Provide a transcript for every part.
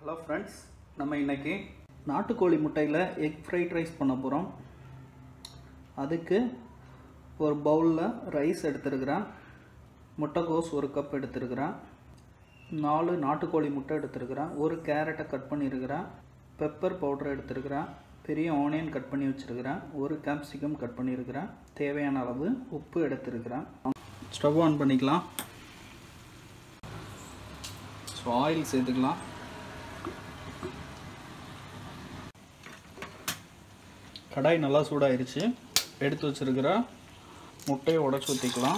hello friends நம்ம இன்னைக்கு நாட்டுக்கோழி முட்டையில் எக் ஃப்ரைட் ரைஸ் பண்ண போகிறோம் அதுக்கு ஒரு பவுலில் ரைஸ் எடுத்துருக்கிறேன் முட்டைகோஸ் ஒரு கப் எடுத்துருக்கிறேன் நாலு நாட்டுக்கோழி முட்டை எடுத்துருக்கிறேன் ஒரு கேரட்டை கட் பண்ணியிருக்கிறேன் பெப்பர் பவுடர் எடுத்துருக்கிறேன் பெரிய ஆனியன் கட் பண்ணி வச்சுருக்கிறேன் ஒரு கேப்சிகம் கட் பண்ணியிருக்கிறேன் தேவையான அளவு உப்பு எடுத்துருக்கிறேன் ஸ்டவ் ஆன் பண்ணிக்கலாம் ஸோ ஆயில் சேர்த்துக்கலாம் கடாய் நல்லா சூடாயிருச்சு எடுத்து வச்சிருக்கிற முட்டையை உடச்சி ஊற்றிக்கலாம்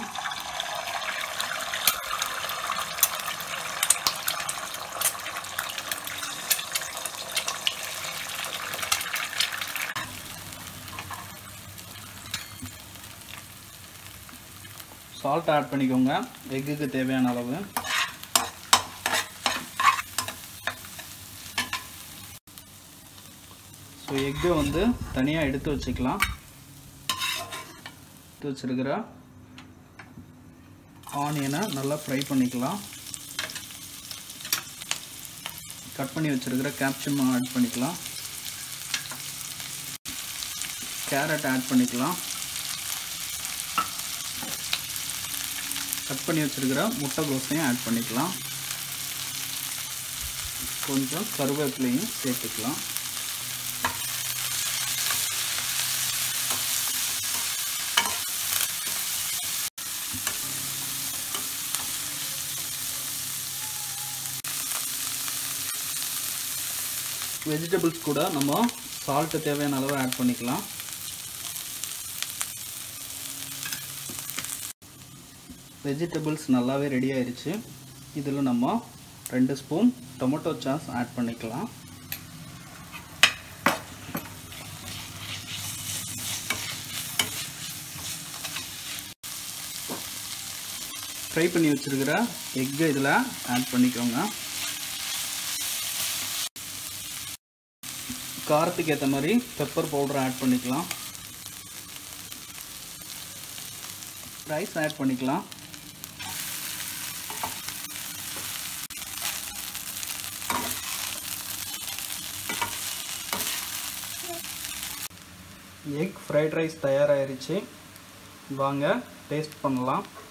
சால்ட் ஆட் பண்ணிக்கோங்க எக்குக்கு தேவையான அளவு ஸோ எக்கை வந்து தனியாக எடுத்து வச்சுக்கலாம் எடுத்து வச்சுருக்கிற ஆனியனை நல்லா ஃப்ரை பண்ணிக்கலாம் கட் பண்ணி வச்சுருக்கிற கேப்சிகம் ஆட் பண்ணிக்கலாம் கேரட் ஆட் பண்ணிக்கலாம் கட் பண்ணி வச்சுருக்கிற முட்டை கோசையும் ஆட் பண்ணிக்கலாம் கொஞ்சம் கருவேப்பிலையும் சேர்த்துக்கலாம் வெஜிடபிள்ஸ் கூட நம்ம சால்ட்டு தேவையான அளவு ஆட் பண்ணிக்கலாம் வெஜிடபிள்ஸ் நல்லாவே ரெடி ஆயிருச்சு இதில் நம்ம ரெண்டு ஸ்பூன் டொமேட்டோ சாஸ் ஆட் பண்ணிக்கலாம் ஃப்ரை பண்ணி வச்சுருக்கிற எக்கை இதில் ஆட் பண்ணிக்கோங்க காரத்துக்கு ஏற்ற மாதிரி பெப்பர் பவுடர் ஆட் பண்ணிக்கலாம் ரைஸ் ஆட் பண்ணிக்கலாம் எக் ஃப்ரைட் ரைஸ் தயாராகிருச்சு வாங்க டேஸ்ட் பண்ணலாம்